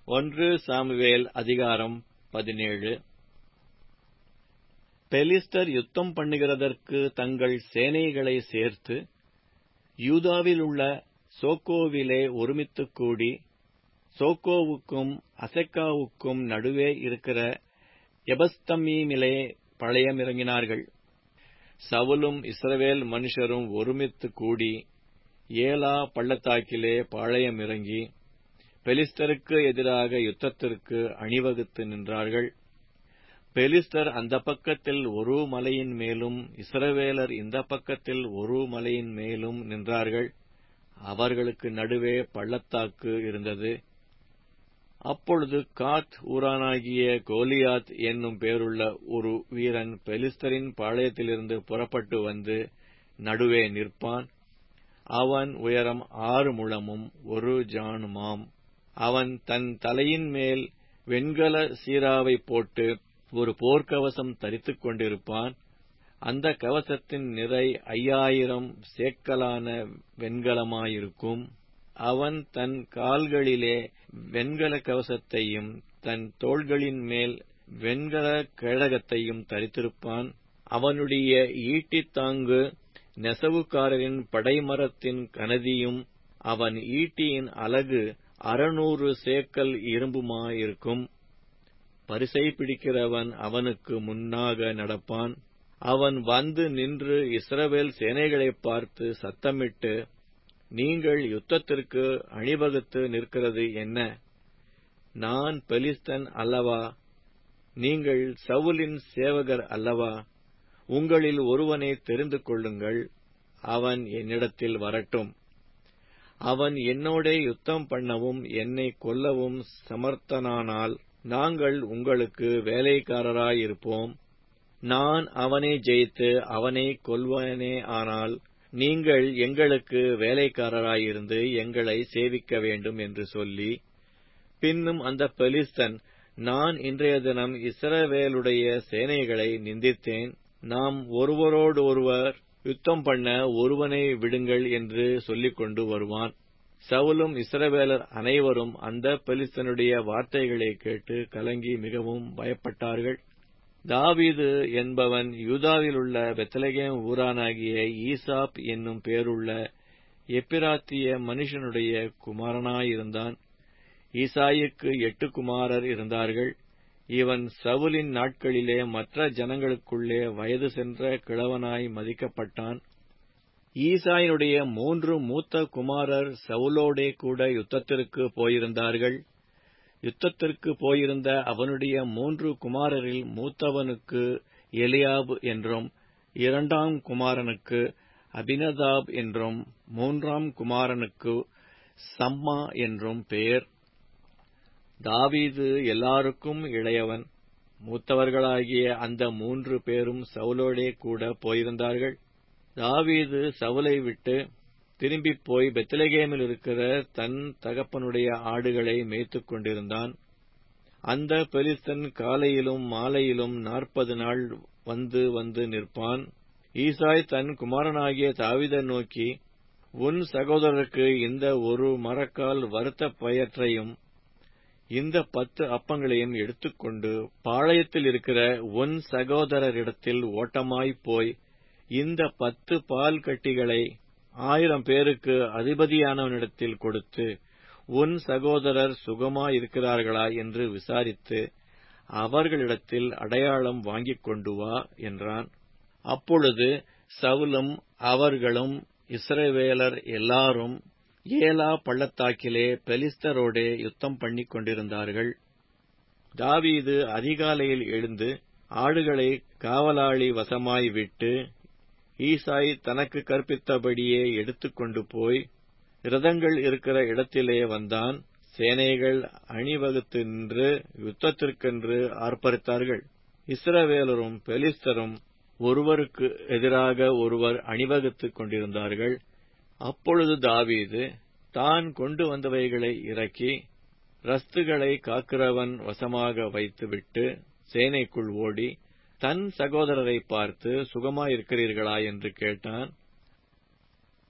ஒன்று சாமுவேல் அதிகாரம் பதினேழு பெலிஸ்தர் யுத்தம் பண்ணுகிறதற்கு தங்கள் சேனைகளை சேர்த்து யூதாவிலுள்ள சோக்கோவிலே ஒருமித்துக் கூடி சோக்கோவுக்கும் அசெக்காவுக்கும் நடுவே இருக்கிற எபஸ்தம்மீமிலே பழையமிறங்கினார்கள் சவுலும் இஸ்ரவேல் மனுஷரும் ஒருமித்துக் கூடி ஏலா பள்ளத்தாக்கிலே பாளையமிறங்கி பெலிஸ்தருக்கு எதிராக யுத்தத்திற்கு அணிவகுத்து நின்றார்கள் பெலிஸ்தர் அந்த பக்கத்தில் ஒரு மலையின் மேலும் இஸ்ரவேலர் இந்த பக்கத்தில் ஒரு மலையின் மேலும் நின்றார்கள் அவர்களுக்கு நடுவே பள்ளத்தாக்கு இருந்தது அப்பொழுது காத் ஊரானாகிய கோலியாத் என்னும் பேருள்ள ஒரு வீரன் பெலிஸ்தரின் பாளையத்திலிருந்து புறப்பட்டு வந்து நடுவே நிற்பான் அவன் உயரம் ஆறு முழமும் ஒரு ஜானுமாம் அவன் தன் தலையின் மேல் வெண்கல சீராவை போட்டு ஒரு போர்க்கவசம் தரித்துக் கொண்டிருப்பான் அந்த கவசத்தின் நிறை ஐயாயிரம் சேக்கலான வெண்கலமாயிருக்கும் அவன் தன் கால்களிலே வெண்கல கவசத்தையும் தன் தோள்களின் மேல் வெண்கல கேடகத்தையும் தரித்திருப்பான் அவனுடைய ஈட்டித்தாங்கு நெசவுக்காரரின் படைமரத்தின் கனதியும் அவன் ஈட்டியின் அலகு அறுநூறு சேக்கல் இரும்புமாயிருக்கும் பரிசை பிடிக்கிறவன் அவனுக்கு முன்னாக நடப்பான் அவன் வந்து நின்று இஸ்ரவேல் சேனைகளைப் பார்த்து சத்தமிட்டு நீங்கள் யுத்தத்திற்கு அணிவகுத்து நிற்கிறது என்ன நான் பெலிஸ்தன் அல்லவா நீங்கள் சவுலின் சேவகர் அல்லவா உங்களில் ஒருவனை தெரிந்து கொள்ளுங்கள் அவன் என்னிடத்தில் வரட்டும் அவன் என்னோடே யுத்தம் பண்ணவும் என்னை கொல்லவும் சமர்த்தனானால் நாங்கள் உங்களுக்கு வேலைக்காரராயிருப்போம் நான் அவனை ஜெயித்து அவனை கொல்வனே ஆனால் நீங்கள் எங்களுக்கு வேலைக்காரராயிருந்து எங்களை சேவிக்க வேண்டும் என்று சொல்லி பின்னும் அந்த பெலிஸ்தன் நான் இன்றைய தினம் இஸ்ரவேலுடைய சேனைகளை நிந்தித்தேன் நாம் ஒருவரோடு ஒருவர் யுத்தம் பண்ண ஒருவனை விடுங்கள் என்று சொல்லிக் கொண்டு வருவான் சவுலும் இஸ்ரவேலர் அனைவரும் அந்த பெலிஸ்தனுடைய வார்த்தைகளை கேட்டு கலங்கி மிகவும் பயப்பட்டார்கள் தாவீது என்பவன் யூதாவிலுள்ள பெத்தலகேம் ஊரானாகிய ஈசாப் என்னும் பேருள்ள எப்பிராத்திய மனுஷனுடைய குமாரனாயிருந்தான் ஈசாயிக்கு எட்டு குமாரர் இருந்தார்கள் இவன் சவுலின் நாட்களிலே மற்ற ஜனங்களுக்குள்ளே வயது சென்ற கிழவனாய் மதிக்கப்பட்டான் ஈசாயினுடைய மூன்று மூத்த குமாரர் சவுலோடே கூட யுத்தத்திற்கு போயிருந்தார்கள் யுத்தத்திற்கு போயிருந்த அவனுடைய மூன்று குமாரரில் மூத்தவனுக்கு எலியாப் என்றும் இரண்டாம் குமாரனுக்கு அபினதாப் என்றும் மூன்றாம் குமாரனுக்கு சம்மா என்றும் பெயர் தாவீது எல்லாருக்கும் இளையவன் மூத்தவர்களாகிய அந்த மூன்று பேரும் சவுலோடே கூட போயிருந்தார்கள் தாவீது சவுலை விட்டு திரும்பிப் போய் பெத்தலகேமில் இருக்கிற தன் தகப்பனுடைய ஆடுகளை மேய்த்துக் கொண்டிருந்தான் அந்த பெலிஸ்தன் காலையிலும் மாலையிலும் நாற்பது நாள் வந்து வந்து நிற்பான் ஈசாய் தன் குமாரனாகிய தாவிதை நோக்கி உன் சகோதரருக்கு இந்த ஒரு மரக்கால் வருத்த பயற்றையும் இந்த பத்து அப்பங்களையும் எடுத்துக்கொண்டு பாளையத்தில் இருக்கிற உன் சகோதரரிடத்தில் ஓட்டமாய்ப் போய் இந்த பத்து பால் கட்டிகளை ஆயிரம் பேருக்கு அதிபதியானவனிடத்தில் கொடுத்து உன் சகோதரர் சுகமாயிருக்கிறார்களா என்று விசாரித்து அவர்களிடத்தில் அடையாளம் வாங்கிக் கொண்டு வா என்றான் அப்பொழுது சவுலும் அவர்களும் இஸ்ரவேலர் எல்லாரும் ஏலா பள்ளத்தாக்கிலே பெலிஸ்தரோடே யுத்தம் பண்ணிக் கொண்டிருந்தார்கள் தாவீது அதிகாலையில் எழுந்து ஆடுகளை காவலாளி வசமாய் விட்டு ஈசாய் தனக்கு கற்பித்தபடியே எடுத்துக்கொண்டு போய் ரதங்கள் இருக்கிற இடத்திலே வந்தான் சேனைகள் அணிவகுத்து நின்று யுத்தத்திற்கென்று ஆர்ப்பரித்தார்கள் இஸ்ரவேலரும் பெலிஸ்தரும் ஒருவருக்கு எதிராக ஒருவர் அணிவகுத்துக் கொண்டிருந்தார்கள் அப்பொழுது தாவீது தான் கொண்டு வந்தவைகளை இறக்கி ரஸ்துகளை காக்கிறவன் வசமாக வைத்துவிட்டு சேனைக்குள் ஓடி தன் சகோதரரை பார்த்து சுகமாயிருக்கிறீர்களா என்று கேட்டான்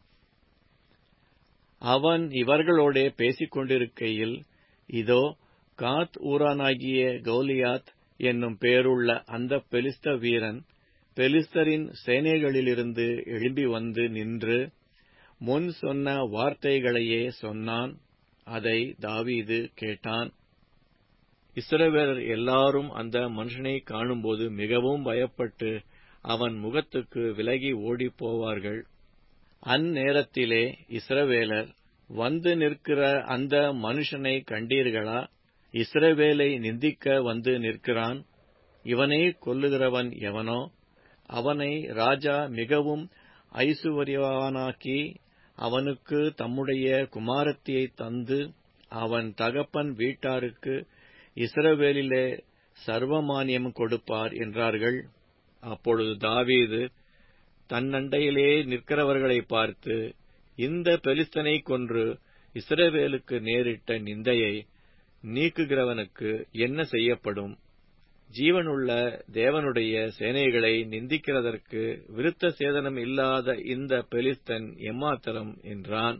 அவன் இவர்களோடே பேசிக் கொண்டிருக்கையில் இதோ காத் ஊரானாகிய கௌலியாத் என்னும் பேருள்ள அந்த பெலிஸ்த வீரன் பெலிஸ்தரின் சேனைகளிலிருந்து எழும்பி வந்து நின்று முன் சொன்ன வார்த்தைகளையே சொன்னான் அதை தாவீது கேட்டான் இஸ்ரவேலர் எல்லாரும் அந்த மனுஷனை காணும்போது மிகவும் பயப்பட்டு அவன் முகத்துக்கு விலகி ஓடிப் போவார்கள் அந்நேரத்திலே இஸ்ரவேலர் வந்து நிற்கிற அந்த மனுஷனை கண்டீர்களா இஸ்ரவேலை நிந்திக்க வந்து நிற்கிறான் இவனை கொல்லுகிறவன் எவனோ அவனை ராஜா மிகவும் ஐசுவரியவானாக்கி அவனுக்கு தம்முடைய குமாரத்தியை தந்து அவன் தகப்பன் வீட்டாருக்கு இஸ்ரவேலிலே சர்வமானியம் கொடுப்பார் என்றார்கள் அப்பொழுது தாவீது தன்னண்டையிலே நிற்கிறவர்களை பார்த்து இந்த பெலிஸ்தனை கொன்று இஸ்ரவேலுக்கு நேரிட்ட நிந்தையை நீக்குகிறவனுக்கு என்ன செய்யப்படும் ஜீவனுள்ள தேவனுடைய சேனைகளை நிந்திக்கிறதற்கு விருத்த சேதனம் இல்லாத இந்த பெலிஸ்தன் எம்மாத்திரம் என்றான்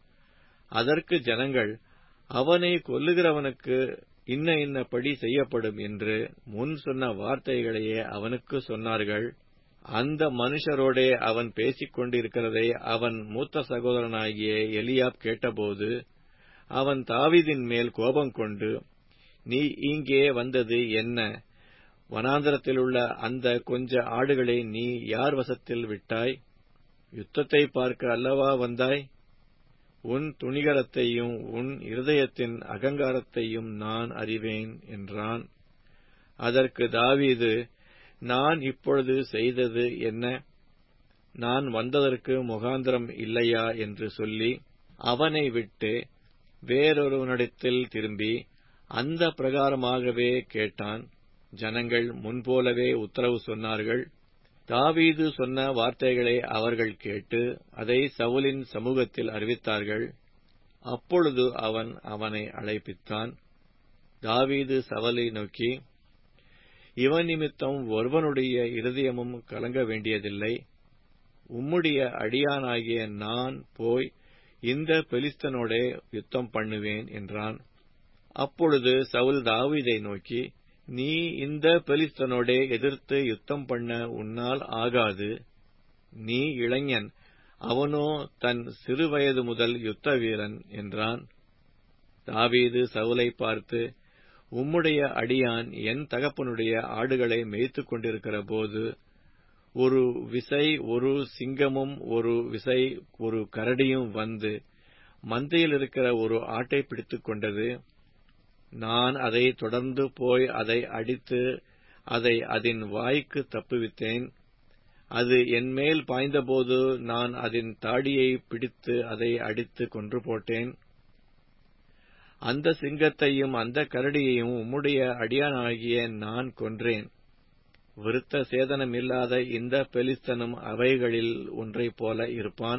அதற்கு ஜனங்கள் அவனை கொல்லுகிறவனுக்கு இன்ன இன்னபடி செய்யப்படும் என்று முன் சொன்ன வார்த்தைகளையே அவனுக்கு சொன்னார்கள் அந்த மனுஷரோடே அவன் பேசிக் கொண்டிருக்கிறதை அவன் மூத்த சகோதரனாகிய எலியாப் கேட்டபோது அவன் தாவிதின் மேல் கோபம் கொண்டு நீ இங்கே வந்தது என்ன வனாந்தரத்திலுள்ள அந்த கொஞ்ச ஆடுகளை நீ யார் வசத்தில் விட்டாய் யுத்தத்தை பார்க்க அல்லவா வந்தாய் உன் துணிகரத்தையும் உன் இருதயத்தின் அகங்காரத்தையும் நான் அறிவேன் என்றான் அதற்கு தாவீது நான் இப்பொழுது செய்தது என்ன நான் வந்ததற்கு முகாந்திரம் இல்லையா என்று சொல்லி அவனை விட்டு வேறொருவனிடத்தில் திரும்பி அந்த பிரகாரமாகவே கேட்டான் ஜனங்கள் முன்போலவே உத்தரவு சொன்னார்கள் தாவீது சொன்ன வார்த்தைகளை அவர்கள் கேட்டு அதை சவுலின் சமூகத்தில் அறிவித்தார்கள் அப்பொழுது அவன் அவனை அழைப்பித்தான் தாவீது சவலை நோக்கி இவன் நிமித்தம் ஒருவனுடைய இருதயமும் கலங்க வேண்டியதில்லை உம்முடைய அடியானாகிய நான் போய் இந்த பெலிஸ்தனோடே யுத்தம் பண்ணுவேன் என்றான் அப்பொழுது சவுல் தாவீதை நோக்கி நீ இந்த பெலிஸ்தனோடே எதிர்த்து யுத்தம் பண்ண உன்னால் ஆகாது நீ இளைஞன் அவனோ தன் சிறுவயது முதல் யுத்த வீரன் என்றான் தாவீது சவுலை பார்த்து உம்முடைய அடியான் என் தகப்பனுடைய ஆடுகளை மேய்த்துக் கொண்டிருக்கிற போது ஒரு விசை ஒரு சிங்கமும் ஒரு விசை ஒரு கரடியும் வந்து மந்தையில் இருக்கிற ஒரு ஆட்டை பிடித்துக் கொண்டது நான் அதை தொடர்ந்து போய் அதை அடித்து அதை அதன் வாய்க்கு தப்புவித்தேன் அது என்மேல் பாய்ந்தபோது நான் அதன் தாடியை பிடித்து அதை அடித்து கொன்று போட்டேன் அந்த சிங்கத்தையும் அந்த கரடியையும் உம்முடைய அடியானாகிய நான் கொன்றேன் விருத்த சேதனமில்லாத இந்த பெலிஸ்தனும் அவைகளில் ஒன்றைப் போல இருப்பான்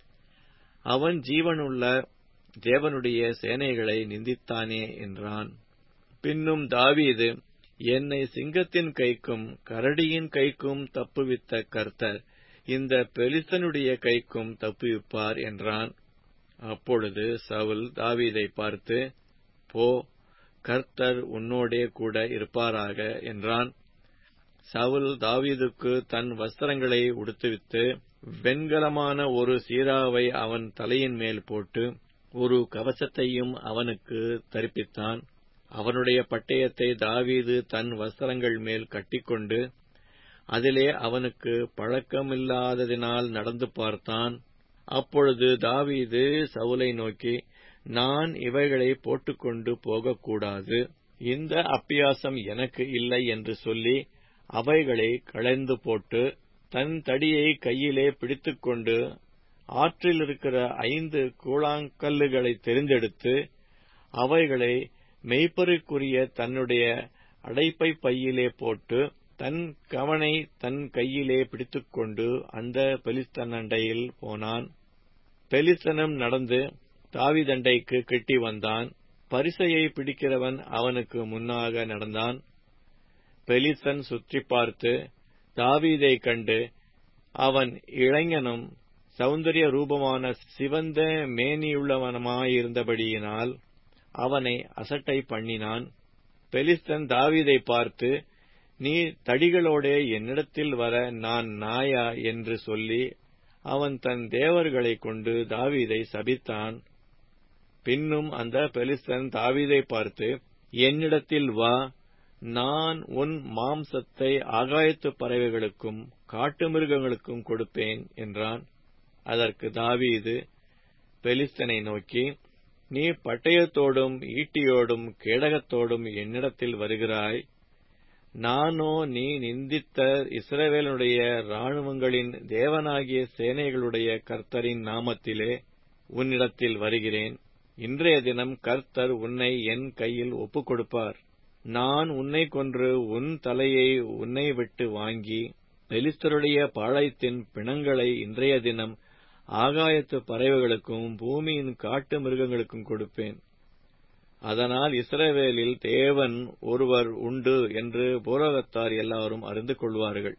அவன் ஜீவனுள்ள தேவனுடைய சேனைகளை நிந்தித்தானே என்றான் பின்னும் தாவீது என்னை சிங்கத்தின் கைக்கும் கரடியின் கைக்கும் தப்புவித்த கர்த்தர் இந்த பெலிஸ்தனுடைய கைக்கும் தப்புவிப்பார் என்றான் அப்பொழுது சவுல் தாவீதை பார்த்து போ கர்த்தர் உன்னோடே கூட இருப்பாராக என்றான் சவுல் தாவீதுக்கு தன் வஸ்திரங்களை உடுத்துவித்து வெண்கலமான ஒரு சீராவை அவன் தலையின் மேல் போட்டு ஒரு கவசத்தையும் அவனுக்கு தரிப்பித்தான் அவனுடைய பட்டயத்தை தாவீது தன் வஸ்திரங்கள் மேல் கட்டிக்கொண்டு அதிலே அவனுக்கு பழக்கமில்லாததினால் நடந்து பார்த்தான் அப்பொழுது தாவீது சவுலை நோக்கி நான் இவைகளை போட்டுக்கொண்டு போகக்கூடாது இந்த அப்பியாசம் எனக்கு இல்லை என்று சொல்லி அவைகளை களைந்து போட்டு தன் தடியை கையிலே பிடித்துக்கொண்டு ஆற்றில் இருக்கிற ஐந்து கூழாங்கல்லுகளை தெரிந்தெடுத்து அவைகளை மெய்ப்பருக்குரிய தன்னுடைய அடைப்பை பையிலே போட்டு தன் கவனை தன் கையிலே பிடித்துக்கொண்டு அந்த பெலிஸ்தனண்டையில் போனான் பெலிஸ்தனம் நடந்து தாவிதண்டைக்கு கிட்டி வந்தான் பரிசையை பிடிக்கிறவன் அவனுக்கு முன்னாக நடந்தான் பெலிஸ்தன் சுற்றி பார்த்து தாவீதை கண்டு அவன் இளைஞனும் சௌந்தரிய ரூபமான சிவந்த மேனியுள்ளவனுமாயிருந்தபடியினால் அவனை அசட்டை பண்ணினான் பெலிஸ்தன் தாவீதை பார்த்து நீ தடிகளோடே என்னிடத்தில் வர நான் நாயா என்று சொல்லி அவன் தன் தேவர்களைக் கொண்டு தாவீதை சபித்தான் பின்னும் அந்த பெலிஸ்தன் தாவீதை பார்த்து என்னிடத்தில் வா நான் உன் மாம்சத்தை ஆகாயத்து பறவைகளுக்கும் காட்டு மிருகங்களுக்கும் கொடுப்பேன் என்றான் அதற்கு தாவீது பெலிஸ்தனை நோக்கி நீ பட்டயத்தோடும் ஈட்டியோடும் கேடகத்தோடும் என்னிடத்தில் வருகிறாய் நானோ நீ நிந்தித்த இஸ்ரவேலுடைய இராணுவங்களின் தேவனாகிய சேனைகளுடைய கர்த்தரின் நாமத்திலே உன்னிடத்தில் வருகிறேன் இன்றைய தினம் கர்த்தர் உன்னை என் கையில் ஒப்புக் கொடுப்பார் நான் உன்னை கொன்று உன் தலையை உன்னை விட்டு வாங்கி பெலிஸ்தருடைய பாளையத்தின் பிணங்களை இன்றைய தினம் ஆகாயத்து பறவைகளுக்கும் பூமியின் காட்டு மிருகங்களுக்கும் கொடுப்பேன் அதனால் இஸ்ரவேலில் தேவன் ஒருவர் உண்டு என்று பூரகத்தார் எல்லாரும் அறிந்து கொள்வார்கள்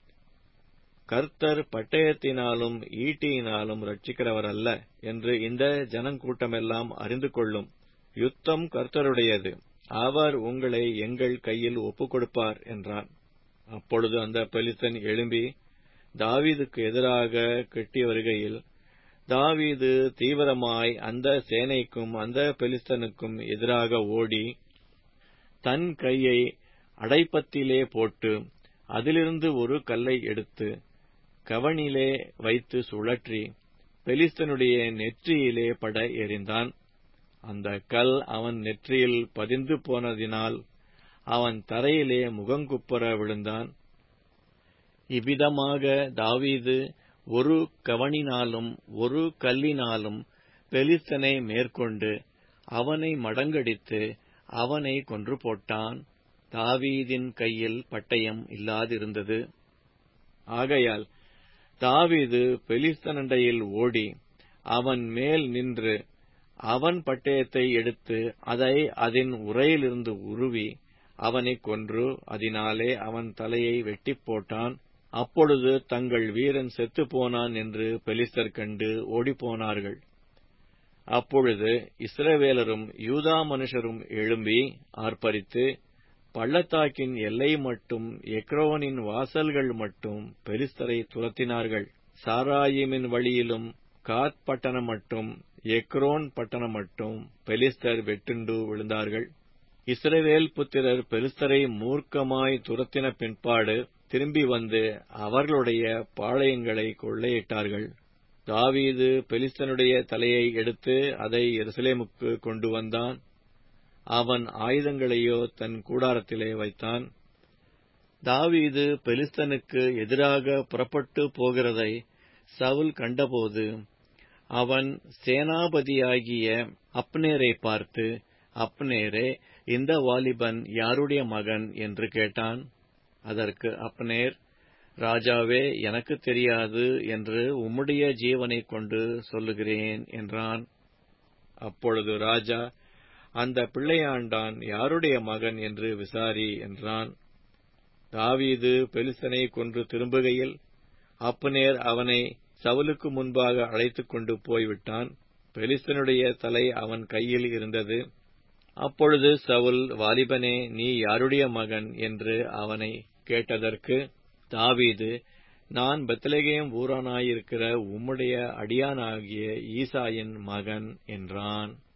கர்த்தர் பட்டயத்தினாலும் ஈட்டியினாலும் ரட்சிக்கிறவர் அல்ல என்று இந்த ஜனங்கூட்டமெல்லாம் அறிந்து கொள்ளும் யுத்தம் கர்த்தருடையது அவர் உங்களை எங்கள் கையில் ஒப்புக் கொடுப்பார் என்றான் அப்பொழுது அந்த பெலிஸ்தன் எழும்பி தாவீதுக்கு எதிராக கெட்டி வருகையில் தாவீது தீவிரமாய் அந்த சேனைக்கும் அந்த பெலிஸ்தனுக்கும் எதிராக ஓடி தன் கையை அடைப்பத்திலே போட்டு அதிலிருந்து ஒரு கல்லை எடுத்து கவனிலே வைத்து சுழற்றி பெலிஸ்தனுடைய நெற்றியிலே பட எறிந்தான் அந்த கல் அவன் நெற்றியில் பதிந்து போனதினால் அவன் தரையிலே முகங்குப்புற விழுந்தான் இவ்விதமாக தாவீது ஒரு கவனினாலும் ஒரு கல்லினாலும் பெலிஸ்தனை மேற்கொண்டு அவனை மடங்கடித்து அவனை கொன்று போட்டான் தாவீதின் கையில் பட்டயம் இல்லாதிருந்தது ஆகையால் தாவீது பெலிஸ்தனண்டையில் ஓடி அவன் மேல் நின்று அவன் பட்டயத்தை எடுத்து அதை அதன் உரையிலிருந்து உருவி அவனை கொன்று அதனாலே அவன் தலையை வெட்டிப் போட்டான் அப்பொழுது தங்கள் வீரன் செத்துப் போனான் என்று பெலிஸ்தர் கண்டு ஓடிப்போனார்கள் அப்பொழுது இஸ்ரவேலரும் யூதா மனுஷரும் எழும்பி ஆர்ப்பரித்து பள்ளத்தாக்கின் எல்லை மட்டும் எக்ரோனின் வாசல்கள் மட்டும் பெலிஸ்தரை துரத்தினார்கள் சாராயிமின் வழியிலும் காத் பட்டணம் மட்டும் எக்ரோன் பட்டணம் மட்டும் பெலிஸ்தர் வெட்டுண்டு விழுந்தார்கள் இஸ்ரவேல் புத்திரர் பெலிஸ்தரை மூர்க்கமாய் துரத்தின பின்பாடு திரும்பி வந்து அவர்களுடைய பாளையங்களை கொள்ளையிட்டார்கள் தாவீது பெலிஸ்தனுடைய தலையை எடுத்து அதை எருசலேமுக்கு கொண்டு வந்தான் அவன் ஆயுதங்களையோ தன் கூடாரத்திலே வைத்தான் தாவீது பெலிஸ்தனுக்கு எதிராக புறப்பட்டு போகிறதை சவுல் கண்டபோது அவன் சேனாபதியாகிய அப்னேரை பார்த்து அப்னேரே இந்த வாலிபன் யாருடைய மகன் என்று கேட்டான் அதற்கு அப்னேர் ராஜாவே எனக்கு தெரியாது என்று உம்முடைய ஜீவனைக் கொண்டு சொல்லுகிறேன் என்றான் அப்பொழுது ராஜா அந்த பிள்ளையாண்டான் யாருடைய மகன் என்று விசாரி என்றான் தாவீது பெலிஸ்தனை கொன்று திரும்புகையில் அப்னேர் அவனை சவுலுக்கு முன்பாக அழைத்துக் கொண்டு போய்விட்டான் பெலிஸ்தனுடைய தலை அவன் கையில் இருந்தது அப்பொழுது சவுல் வாலிபனே நீ யாருடைய மகன் என்று அவனை கேட்டதற்கு தாவீது நான் பெத்லகேம் ஊரானாயிருக்கிற உம்முடைய அடியானாகிய ஈசாயின் மகன் என்றான்